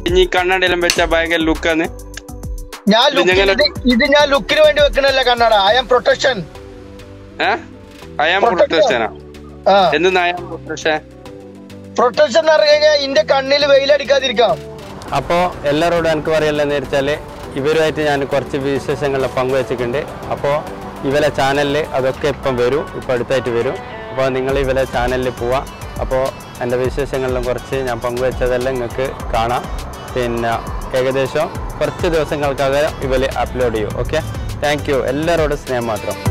ഇനി കണ്ണടയെല്ലാം വെച്ചാ ഭയങ്കര ലുക്കാന്ന് ഞാൻ ഇത് look- ഞങ്ങള്- ഇത് ഇത് ഞാൻ ലുക്കിന് വേണ്ടി വെക്കണല്ല കണ്ണട ഐ ആം പ്രൊട്ടക്ഷൻ ഏഹ് അയാം Protection. പ്രൊട്ടക്ഷനാ ആ എന്തെന്ന് അയാം പ്രൊട്ടക്ഷൻ പ്രൊട്ടക്ഷൻ എന്ന് പറഞ്ഞു കഴിഞ്ഞാൽ ഇന്റെ കണ്ണിൽ വെയിലടിക്കാതിരിക്കാം അപ്പോൾ എല്ലാവരോടും എനിക്ക് പറയല്ലെന്ന് വെച്ചാൽ ഇവരുമായിട്ട് ഞാൻ കുറച്ച് വിശേഷങ്ങൾ പങ്കുവച്ചിട്ടുണ്ട് അപ്പോൾ ഇവരെ ചാനലിൽ അതൊക്കെ ഇപ്പം വരും ഇപ്പം അടുത്തായിട്ട് വരും അപ്പോൾ നിങ്ങൾ ഇവരെ ചാനലിൽ പോവാം അപ്പോൾ എൻ്റെ വിശേഷങ്ങളിലും കുറച്ച് ഞാൻ പങ്കുവച്ചതെല്ലാം നിങ്ങൾക്ക് കാണാം പിന്നെ ഏകദേശം കുറച്ച് ദിവസങ്ങൾക്കകം ഇവർ അപ്ലോഡ് ചെയ്യും ഓക്കെ താങ്ക് യു എല്ലാവരോടും സ്നേഹം മാത്രം